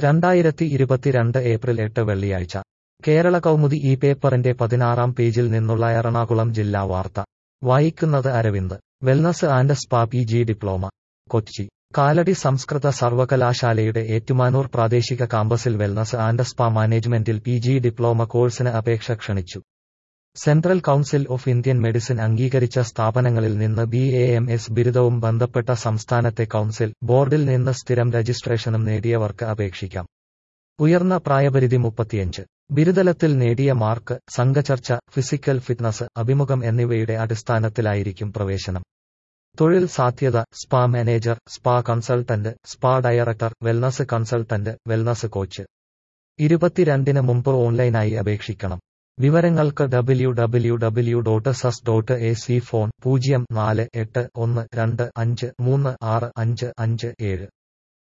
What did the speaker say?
രണ്ടായിരത്തി ഇരുപത്തിരണ്ട് ഏപ്രിൽ എട്ട് വെള്ളിയാഴ്ച കേരള കൗമുദി ഈ പേപ്പറിന്റെ പതിനാറാം പേജിൽ നിന്നുള്ള എറണാകുളം ജില്ലാ വാർത്ത വായിക്കുന്നത് Aravind wellness and spa P G diploma Kochi Kalady സംസ്കൃത സർവകലാശാലയുടെ ഏറ്റുമാനൂർ പ്രാദേശിക കാമ്പസിൽ വെൽനസ് ആൻഡ് സ്പാ മാനേജ്മെന്റിൽ പി ജി ഡിപ്ലോമ കോഴ്സിന് അപേക്ഷ ക്ഷണിച്ചു central council of Indian medicine അംഗീകരിച്ച സ്ഥാപനങ്ങളിൽ നിന്ന് ബി എ എം എസ് ബിരുദവും ബന്ധപ്പെട്ട സംസ്ഥാനത്തെ കൗൺസിൽ ബോർഡിൽ നിന്ന് സ്ഥിരം രജിസ്ട്രേഷനും നേടിയവർക്ക് അപേക്ഷിക്കാം ഉയർന്ന പ്രായപരിധി മുപ്പത്തിയഞ്ച് ബിരുദലത്തിൽ നേടിയ മാർക്ക് സംഘചർച്ച ഫിസിക്കൽ ഫിറ്റ്നസ് അഭിമുഖം എന്നിവയുടെ അടിസ്ഥാനത്തിലായിരിക്കും പ്രവേശനം തൊഴിൽ സാധ്യത spa manager spa consultant spa director wellness consultant wellness coach ഇരുപത്തിരണ്ടിന് മുമ്പ് ഓൺലൈനായി അപേക്ഷിക്കണം വിവരങ്ങൾക്ക് W W W dot ssus dot A C phone പൂജ്യം നാല് എട്ട് ഒന്ന് രണ്ട് അഞ്ച് മൂന്ന് ആറ് അഞ്ച് അഞ്ച് ഏഴ്